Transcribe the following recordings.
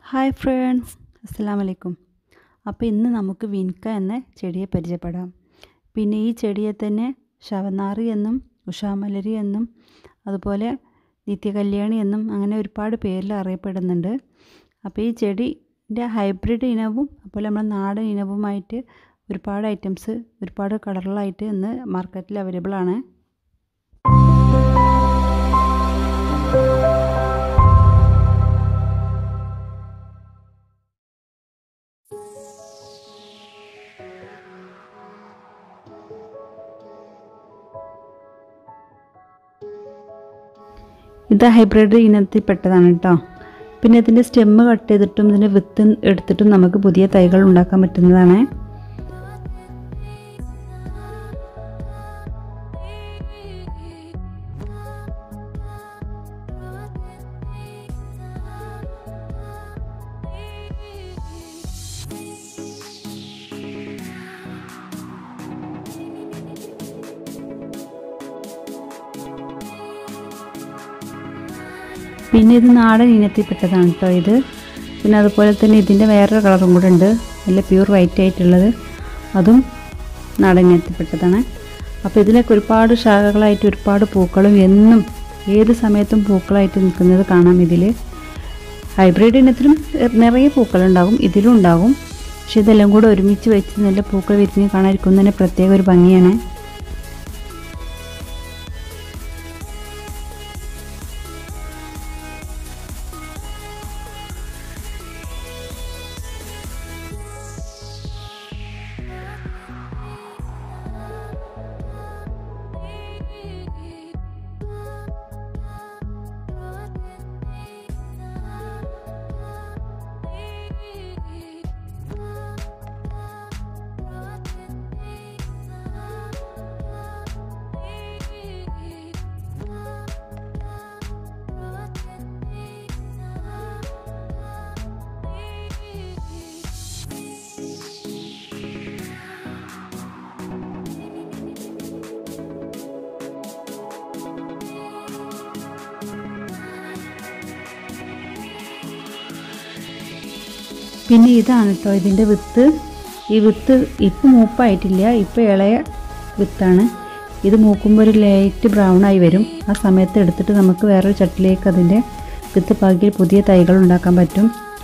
hi friends അസ്സാം വലൈക്കും അപ്പോൾ ഇന്ന് നമുക്ക് വിൻക എന്ന ചെടിയെ പരിചയപ്പെടാം പിന്നെ ഈ ചെടിയെ തന്നെ ശവനാറി എന്നും ഉഷാമലരി എന്നും അതുപോലെ നിത്യകല്യാണി എന്നും അങ്ങനെ ഒരുപാട് പേരിൽ അറിയപ്പെടുന്നുണ്ട് അപ്പോൾ ഈ ചെടിൻ്റെ ഹൈബ്രിഡ് ഇനവും അതുപോലെ നമ്മുടെ നാടൻ ഇനവുമായിട്ട് ഒരുപാട് ഐറ്റംസ് ഒരുപാട് കളറിലായിട്ട് ഇന്ന് മാർക്കറ്റിൽ അവൈലബിൾ ആണ് ഇത് ഹൈബ്രിഡ് ഇനത്തിൽപ്പെട്ടതാണ് കേട്ടോ പിന്നെ ഇതിൻ്റെ സ്റ്റെമ്മ് കട്ട് ചെയ്തിട്ടും ഇതിൻ്റെ വിത്ത് എടുത്തിട്ടും നമുക്ക് പുതിയ തൈകൾ ഉണ്ടാക്കാൻ പറ്റുന്നതാണ് പിന്നെ ഇത് നാടൻ ഇനത്തിൽപ്പെട്ടതാണ് കേട്ടോ ഇത് പിന്നെ അതുപോലെ തന്നെ ഇതിൻ്റെ വേറൊരു കളറും കൂടെ ഉണ്ട് നല്ല പ്യൂർ വൈറ്റ് ആയിട്ടുള്ളത് അതും നാടൻ ഇനത്തിൽപ്പെട്ടതാണ് അപ്പോൾ ഇതിലൊക്കെ ഒരുപാട് ശാഖകളായിട്ട് ഒരുപാട് പൂക്കളും എന്നും ഏത് സമയത്തും പൂക്കളായിട്ട് നിൽക്കുന്നത് കാണാം ഇതിൽ ഹൈബ്രിഡ് ഇനത്തിലും നിറയെ പൂക്കളുണ്ടാകും ഇതിലും ഉണ്ടാകും പക്ഷെ ഇതെല്ലാം കൂടെ ഒരുമിച്ച് വെച്ച് നല്ല പൂക്കൾ വിരിഞ്ഞ് കാണാതിരിക്കുന്നതിന് പ്രത്യേക ഒരു ഭംഗിയാണ് പിന്നെ ഇതാണ് കേട്ടോ ഇതിൻ്റെ വിത്ത് ഈ വിത്ത് ഇപ്പം മൂപ്പായിട്ടില്ല ഇപ്പം ഇളയ വിത്താണ് ഇത് മൂക്കുമ്പോൾ ഒരു ലൈറ്റ് ബ്രൗൺ ആയി വരും ആ സമയത്ത് എടുത്തിട്ട് നമുക്ക് വേറൊരു ചട്ടിലേക്ക് അതിൻ്റെ വിത്ത് പാകിയ പുതിയ തൈകൾ ഉണ്ടാക്കാൻ പറ്റും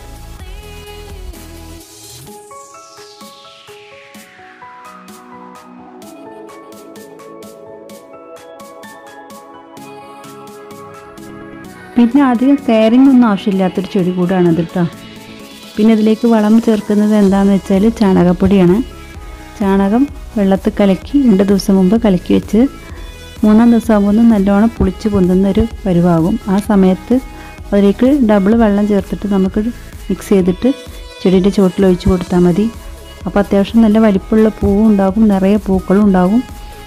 പിന്നെ അധികം കെയറിംഗ് ഒന്നും ആവശ്യമില്ലാത്തൊരു ചെടി കൂടാണ് ഇത് കേട്ടോ പിന്നെ ഇതിലേക്ക് വളം ചേർക്കുന്നത് എന്താണെന്ന് വെച്ചാൽ ചാണകപ്പൊടിയാണ് ചാണകം വെള്ളത്തിൽ കലക്കി രണ്ട് ദിവസം മുമ്പ് കലക്കി വെച്ച് മൂന്നാം ദിവസം ആകുമ്പോൾ നല്ലോണം പുളിച്ച് പൊന്തുന്ന ഒരു പരുവാകും ആ സമയത്ത് അതിലേക്ക് ഡബിൾ വെള്ളം ചേർത്തിട്ട് നമുക്ക് മിക്സ് ചെയ്തിട്ട് ചെടിയുടെ ചുവട്ടിൽ ഒഴിച്ച് കൊടുത്താൽ മതി അപ്പോൾ അത്യാവശ്യം നല്ല വലിപ്പമുള്ള പൂവും ഉണ്ടാകും നിറയെ പൂക്കളും ഉണ്ടാകും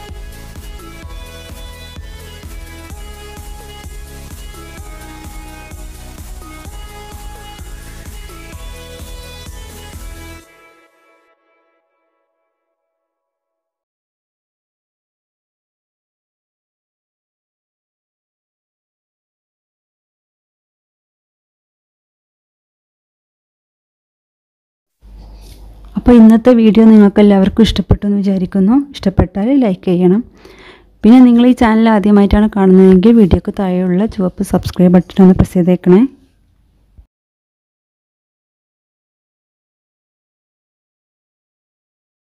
അപ്പോൾ ഇന്നത്തെ വീഡിയോ നിങ്ങൾക്ക് എല്ലാവർക്കും ഇഷ്ടപ്പെട്ടു എന്ന് വിചാരിക്കുന്നു ഇഷ്ടപ്പെട്ടാൽ ലൈക്ക് ചെയ്യണം പിന്നെ നിങ്ങൾ ഈ ചാനൽ ആദ്യമായിട്ടാണ് കാണുന്നതെങ്കിൽ വീഡിയോക്ക് താഴെയുള്ള ചുവപ്പ് സബ്സ്ക്രൈബ് ബട്ടൺ ഒന്ന് പ്രസ് ചെയ്തേക്കണേ